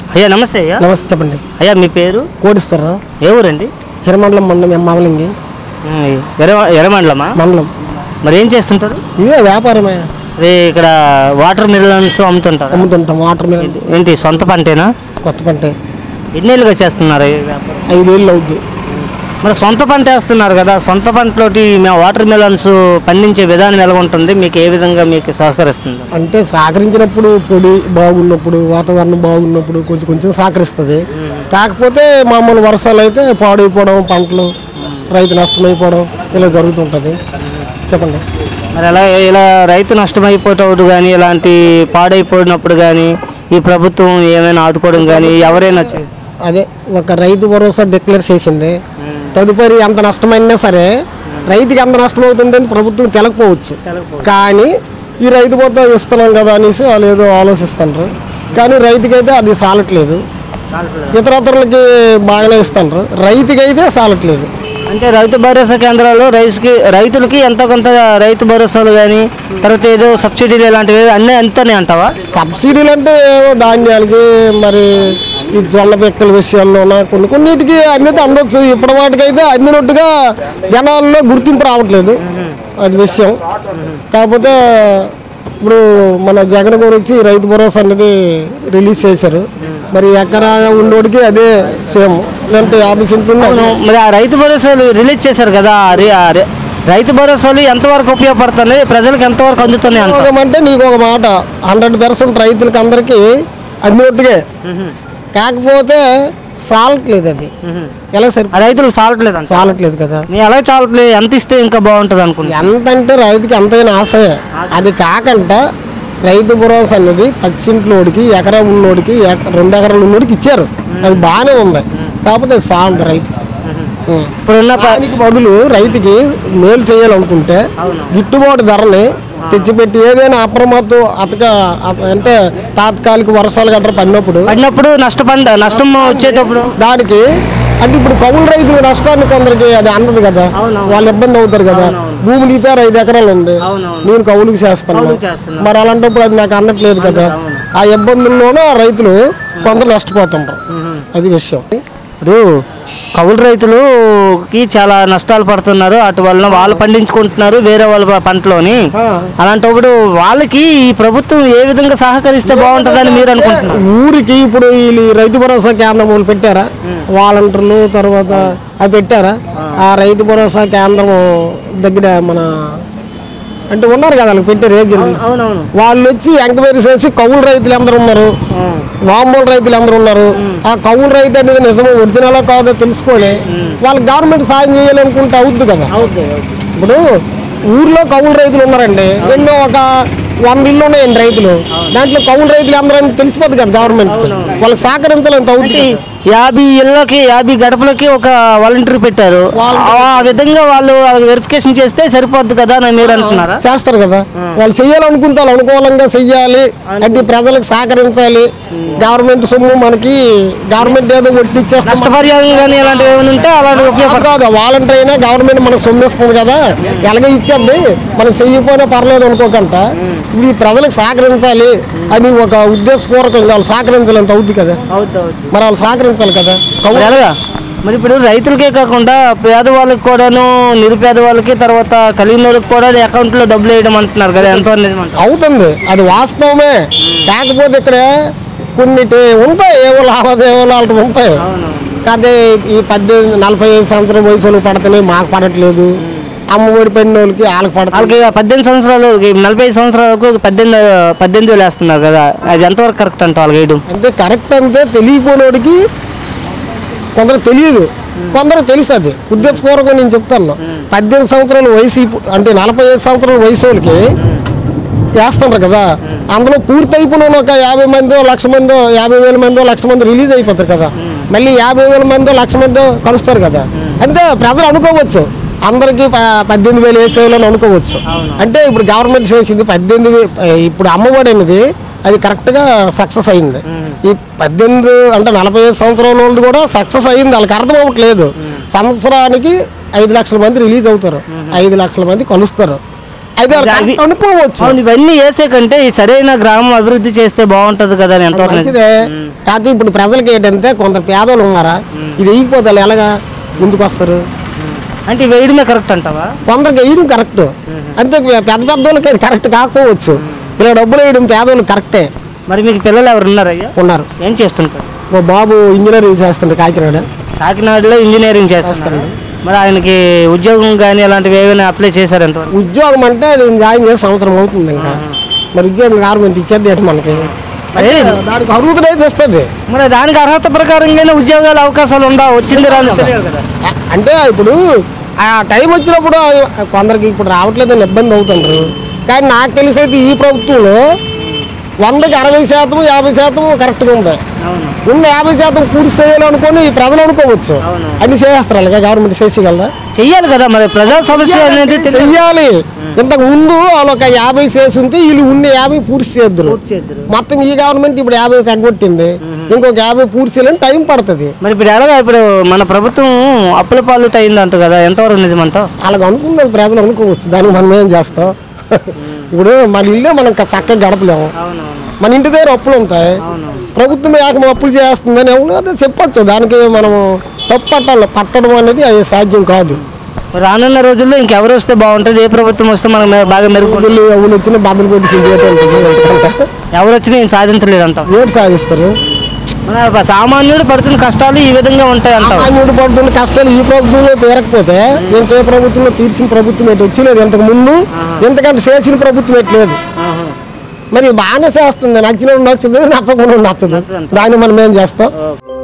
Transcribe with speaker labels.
Speaker 1: అయ్యా నమస్తే అయ్యా
Speaker 2: నమస్తే చెప్పండి
Speaker 1: అయ్యా మీ పేరు
Speaker 2: కోడిస్తారా
Speaker 1: ఏ ఊరండి
Speaker 2: హిరమండలం మండలం ఎమ్మావలింగి
Speaker 1: ఉమ్, ఎర్ర ఎర్రమండలమా
Speaker 2: మండలం
Speaker 1: మరి ఏం చేస్తుంటారు
Speaker 2: ఇవే వ్యాపారమే
Speaker 1: అదే ఇక్కడ వాటర్ మిలన్స్ అమ్ముతుంటారు
Speaker 2: అమ్ముతుంటాం వాటర్ మిల్
Speaker 1: ఏంటి సొంత పంటేనా
Speaker 2: కొత్త పంట
Speaker 1: ఎన్నేళ్ళుగా చేస్తున్నారు ఈ వ్యాపారం
Speaker 2: ఐదేళ్ళు అవుద్ది
Speaker 1: మరి సొంత పంట వేస్తున్నారు కదా సొంత పంటలోటి మేము వాటర్ మిలన్స్ పండించే విధానం ఎలా ఉంటుంది మీకు ఏ విధంగా మీకు సహకరిస్తుంది
Speaker 2: అంటే సహకరించినప్పుడు పొడి బాగున్నప్పుడు వాతావరణం బాగున్నప్పుడు కొంచెం కొంచెం సహకరిస్తుంది కాకపోతే మామూలు వర్షాలు అయితే పాడైపోవడం పంటలు రైతు నష్టమైపోవడం ఇలా జరుగుతుంటుంది చెప్పండి
Speaker 1: మరి ఎలా ఇలా రైతు నష్టమైపోయేటప్పుడు కానీ ఇలాంటి పాడైపోయినప్పుడు కానీ ఈ ప్రభుత్వం ఏమైనా ఆదుకోవడం కానీ ఎవరైనా చే-
Speaker 2: అదే ఒక రైతు భరోసా డిక్లేర్ చేసింది తదుపరి ఎంత నష్టమైనా సరే రైతుకి ఎంత నష్టం అవుతుందని ప్రభుత్వం తెలకపోవచ్చు కానీ ఈ రైతు పోతే ఇస్తున్నాం కదా అనేసి వాళ్ళు ఏదో ఆలోచిస్తున్నారు కానీ రైతుకైతే అది సాలట్లేదు ఇతరతరులకి బాగానే ఇస్తున్నారు రైతుకైతే సాలట్లేదు
Speaker 1: అంటే రైతు భరోసా కేంద్రాలు రైతుకి రైతులకి ఎంతో కొంత రైతు భరోసాలు కానీ తర్వాత ఏదో సబ్సిడీలు ఇలాంటివి అన్నీ ఎంతనే అంటావా
Speaker 2: సబ్సిడీలు అంటే ఏదో ధాన్యాలకి మరి ఈ జొన్న పిక్కల విషయాల్లోన కొన్ని కొన్నిటికి అందితే అందొచ్చు ఇప్పటి వాటికైతే అందినట్టుగా జనాల్లో గుర్తింపు రావట్లేదు అది విషయం కాకపోతే ఇప్పుడు మన జగన్ గారు వచ్చి రైతు భరోసా అనేది రిలీజ్ చేశారు మరి ఎకరా ఉండోడికి అదే సేమ్ లేదంటే యాభై సెంట్లు
Speaker 1: అవును మరి ఆ రైతు భరోసాలు రిలీజ్ చేశారు కదా ఆ రి- ఆ రి- రైతు భరోసాలు ఎంతవరకు ఉపయోగపడుతున్నాయి ప్రజలకు ఎంతవరకు అందుతున్నాయి అంట
Speaker 2: ఉపయోగం అంటే నీకు ఒక మాట హండ్రెడ్ పర్సెంట్ రైతులకి అందరికీ అందినట్టుగా కాకపోతే సాలట్లేదు అది ఎలా సరి
Speaker 1: ఆ రైతులు చాలట్లేదు అంట
Speaker 2: సాలట్లేదు కదా
Speaker 1: నీ ఎలా చాలట్లేదు ఎంత ఇస్తే ఇంకా బాగుంటుంది అనుకున్నా
Speaker 2: ఎంత అంటే రైతుకి ఎంతైనా ఆశయే అది కాకుండా రైతు భరోసా అనేది పచ్చింట్లోడికి ఎకరా ఉన్నోడికి ఎక- రెండు ఎకరాలు ఉన్నోడికి ఇచ్చారు అది బాగానే ఉంది కాకపోతే అది సాలదు రైతుకి ఉం.
Speaker 1: ఇప్పుడున్న ప-
Speaker 2: దానికి బదులు రైతుకి మేలు చేయాలనుకుంటే గిట్టుబాటు ధరని తెచ్చిపెట్టి ఏదైనా అప్రమత్తం అతక అత- అంటే తాత్కాలిక వర్షాలు గట్రా పడినప్పుడు
Speaker 1: పడినప్పుడు నష్టపండ నష్టం వచ్చేటప్పుడు
Speaker 2: దానికి అంటే ఇప్పుడు కౌలు రైతుల నష్టాన్ని కొందరికి అది అందదు కదా వాళ్ళు ఇబ్బంది అవుతారు కదా భూమి నీ పేరు ఐదు ఎకరాలు ఉంది
Speaker 1: అవునవును.
Speaker 2: నేను కౌలుకి చేస్తాను
Speaker 1: కౌలుకి చేస్తున్నాను.
Speaker 2: మరి అలాంటప్పుడు అది నాకు అందట్లేదు కదా ఆ ఇబ్బందుల్లోనూ ఆ రైతులు కొందరు నష్టపోతుంటారు అది విషయం
Speaker 1: ఇప్పుడు కౌలు రైతులుకి చాలా నష్టాలు పడుతున్నారు అటు వలన వాళ్ళు పండించుకుంటున్నారు వేరే వాళ్ళ ప- పంటలోని అలాంటప్పుడు వాళ్ళకి ఈ ప్రభుత్వం ఏ విధంగా సహకరిస్తే బాగుంటుందని మీరు అనుకుంటున్నారు
Speaker 2: ఊరికి ఇప్పుడు వీళ్ళు ఈ రైతు భరోసా కేంద్రం వాళ్ళు పెట్టారా వాలంటీర్లు తర్వాత అవి పెట్టారా ఆ రైతు భరోసా కేంద్రం దగ్గర మన అంటే ఉన్నారు కదా వాళ్ళకి పెట్టారు ఏజెంట్లు
Speaker 1: అవునవును
Speaker 2: వాళ్ళు వచ్చి ఎంక్వైరీ చేసి కౌలు రైతులు ఎందరు ఉన్నారు మామూలు రైతులు ఎందరు ఉన్నారు ఆ కౌలు రైతు అనేది నిజమో ఒరిజినల్ కాదో తెలుసుకొని వాళ్ళకి గవర్నమెంట్ సాయం చేయాలనుకుంటే అవుద్ది కదా ఇప్పుడు ఊర్లో కౌలు రైతులు ఉన్నారండి ఎన్నో ఒక వంద ఇల్లు ఉన్నాయండి రైతులు దాంట్లో కౌలు రైతులు అందరూ తెలిసిపోద్ది కదా గవర్నమెంట్ వాళ్ళకి సహకరించాలంత అవుద్ది
Speaker 1: యాభై ఇళ్ళకి యాభై గడపలకి ఒక వాలంటీర్ పెట్టారు ఆ విధంగా వాళ్ళు వెరిఫికేషన్ చేస్తే సరిపోద్ది కదా అని మీరు అంటున్నారా
Speaker 2: చేస్తారు కదా వాళ్ళు చెయ్యాలనుకుంటే వాళ్ళు అనుకూలంగా చెయ్యాలి అంటే ప్రజలకు సహకరించాలి గవర్నమెంట్ సొమ్ము మనకి గవర్నమెంట్ ఏదో ఒట్టిచ్చేస్తాం
Speaker 1: నష్టపరిహారం కానీ ఇలాంటివి ఏమైనా ఉంటే అలాంటి ఉపయోగపడ
Speaker 2: కాదు వాలంటీర్ అయినా గవర్నమెంట్ మనకు సొమ్ము ఇస్తుంది కదా ఎలాగే ఇచ్చేద్ది మనం చెయ్యిపోయినా పర్లేదు అనుకోకుండా ఇప్పుడు ఈ ప్రజలకు సహకరించాలి అని ఒక ఉద్దేశపూర్వకంగా వాళ్ళు సహకరించాలంత అవుద్ది కదా మరి వాళ్ళు సహకరించాలి కదా
Speaker 1: మరి ఎలాగా మరి ఇప్పుడు రైతులకే కాకుండా పేదవాళ్ళకి కూడాను నిరుపేద వాళ్ళకి తర్వాత కలిగిన వాళ్ళకి కూడా అకౌంట్లో డబ్బులు వేయడం అంటున్నారు కదా ఎంతో నిజమంటారు
Speaker 2: అవుతుంది అది వాస్తవమే కాకపోతే ఇక్కడ కొన్ని టే- ఉంటాయి ఏవో లావాదేవీలు అలాంటివి ఉంటాయి కాదే ఈ పద్దెనిమిది నలభై ఐదు సంవత్సరం వయసు వాళ్ళకి పడుతున్నాయి మాకు పడట్లేదు అమ్మఒడి పడిన వాళ్ళకి వాళ్ళకి పడతాయి
Speaker 1: వాళ్ళకి పద్దెనిమిది సంవత్సరాలు ఈ నలభై ఐదు సంవత్సరాలకు పద్దెనిమిది పద్దెనిమిది వేలు వేస్తున్నారు కదా అది ఎంతవరకు కరెక్ట్ అంట వాళ్ళకి వేయడం
Speaker 2: అంటే కరెక్ట్ అంతే తెలియకోనోడికి కొందరు తెలియదు కొందరు తెలుసు అది ఉద్దేశపూర్వకంగా నేను చెప్తాను పద్దెనిమిది సంవత్సరాల వయసు ఇప్పుడు- అంటే నలభై ఐదు సంవత్సరాల వయసు వాళ్ళకి వేస్తుంటారు కదా అందులో పూర్తి అయిపోయిన ఒక యాభై మందో లక్ష మందో యాభై వేల మందో లక్ష మంది రిలీజ్ అయిపోతారు కదా మళ్ళీ యాభై వేల మందో లక్ష మందో కలుస్తారు కదా అంతే ప్రజలు అనుకోవచ్చు అందరికీ ప- పద్దెనిమిది వేలు వేసేయాలని అనుకోవచ్చు అంటే ఇప్పుడు గవర్నమెంట్ చేసింది పద్దెనిమిది వే- ఇప్పుడు అమ్మఒడి అనేది అది కరెక్ట్గా సక్సెస్ అయింది ఈ పద్దెనిమిది అంటే నలభై ఐదు సంవత్సరాల వాళ్ళు కూడా సక్సెస్ అయింది వాళ్ళకి అర్థం అవ్వట్లేదు సంవత్సరానికి ఐదు లక్షల మంది రిలీజ్ అవుతారు ఐదు లక్షల మంది కలుస్తారు అది
Speaker 1: అది-
Speaker 2: కరెక్ట్ అనుకోవచ్చు
Speaker 1: అవును ఇవన్నీ వేసే కంటే ఈ సరైన గ్రామం అభివృద్ధి చేస్తే బాగుంటది కదా అని ఎంతవరకు
Speaker 2: మంచిదే కాకపోతే ఇప్పుడు ప్రజలకి ఏంటంటే కొంత పేదలు ఉన్నారా ఇది వేయకపోతే వాళ్ళు ఎలాగా ముందుకు వస్తారు
Speaker 1: అంటే ఈ వేయడమే కరెక్ట్ అంటావా
Speaker 2: కొందరికి వేయడం కరెక్ట్ అంతే పెద్ద పెద్ద వాళ్ళకి అది కరెక్ట్ కాకపోవచ్చు ఇలా డబ్బులు వేయడం పేదవాళ్ళు కరెక్టే
Speaker 1: మరి మీకు పిల్లలు ఎవరు ఉన్నారయ్యా
Speaker 2: ఉన్నారు
Speaker 1: ఏం చేస్తుంటారు
Speaker 2: మా బాబు ఇంజనీరింగ్ చేస్తుండే కాకినాడ
Speaker 1: కాకినాడలో ఇంజనీరింగ్ చేస్తాడు మరి ఆయనకి ఉద్యోగం కానీ అలాంటివి ఏమైనా అప్లై చేశారు ఎంతవరకు
Speaker 2: ఉద్యోగం అంటే నేను జాయిన్ చేసి సంవత్సరం అవుతుంది ఇంకా మరి ఉద్యోగం గవర్నమెంట్ ఇచ్చేది ఏంటి మనకి
Speaker 1: మరి
Speaker 2: దానికి అర్హతనైతే ఇస్తుంది
Speaker 1: మరి దానికి అర్హత ప్రకారంగానే ఉద్యోగాల అవకాశాలు ఉందా వచ్చింది రాని తెలియదు కదా
Speaker 2: అ- అంటే ఇప్పుడు ఆ టైం వచ్చినప్పుడు కొందరికి ఇప్పుడు రావట్లేదని ఇబ్బంది అవుతుండ్రు కానీ నాకు తెలిసి అయితే ఈ ప్రభుత్వంలో వందకి అరవై శాతం యాభై శాతం కరెక్ట్గా ఉంది
Speaker 1: అవును
Speaker 2: ఉన్న యాభై శాతం పూర్తి చేయాలనుకొని ఈ ప్రజలు అనుకోవచ్చు
Speaker 1: అవును.
Speaker 2: అన్ని చేస్తారు అలాగే గవర్నమెంట్ చేసేయగలదా
Speaker 1: చెయ్యాలి కదా మరి ప్రజా సమస్య అనేది తెలియదు.
Speaker 2: చెయ్యాలి ఇంతకు ముందు వాళ్ళు ఒక యాభై చేసి ఉంటే వీళ్ళు ఉన్న యాభై పూర్తి చేద్దరు
Speaker 1: పూర్తి చేద్దురు.
Speaker 2: మొత్తం ఈ గవర్నమెంట్ ఇప్పుడు యాభై తగ్గొట్టింది ఇంకొక యాభై పూర్తి చేయాలని టైం పడుతుంది
Speaker 1: మరి ఇప్పుడు ఎలాగా ఇప్పుడు మన ప్రభుత్వం అప్పుల పాలిట అయిందంట కదా ఎంతవరకు నిజమంటావు
Speaker 2: అలాగ అనుకున్న ప్రజలు అనుకోవచ్చు దానికి మనం ఏం చేస్తాం ఇప్పుడు మన ఇల్లే మనం ఇంకా చక్కగా గడపలేము
Speaker 1: అవునవును
Speaker 2: మన ఇంటి దగ్గర అప్పులు ఉంటాయి ప్రభుత్వం ఏకం అప్పులు చేస్తుందని ఎవరు అదే చెప్పొచ్చు దానికి మనం తప్పు పట్టాలి పట్టడం అనేది అది సాధ్యం కాదు
Speaker 1: మరి రానున్న రోజుల్లో ఇంకెవరు వస్తే బాగుంటుంది ఏ ప్రభుత్వం వస్తే మనకు మె- బాగా మెరుగు
Speaker 2: వీళ్ళు ఎవరు వచ్చిన బద్దలు కొట్టి సింగేట్ ఉంటుంది ఎందుకంటే
Speaker 1: ఎవరు వచ్చినా ఏం సాధించలేదు అంటాం
Speaker 2: ఏడు సాధిస్తారు
Speaker 1: మన ఒక సామాన్యుడు పడుతున్న కష్టాలు ఈ విధంగా ఉంటాయి అంటాం
Speaker 2: సామాన్యుడు పడుతున్న కష్టాలు ఈ ప్రభుత్వంలో తీరకపోతే ఇంకే ప్రభుత్వంలో తీర్చిన ప్రభుత్వం ఎటు వచ్చిలేదు ఇంతకు ముందు ఇంతకంటే చేసిన ప్రభుత్వం ఎటు లేదు మరి బాగానే చేస్తుంది నచ్చిన నచ్చుతుంది నచ్చకుండా నచ్చదు దాన్ని మనం ఏం చేస్తాం
Speaker 1: ఓకే.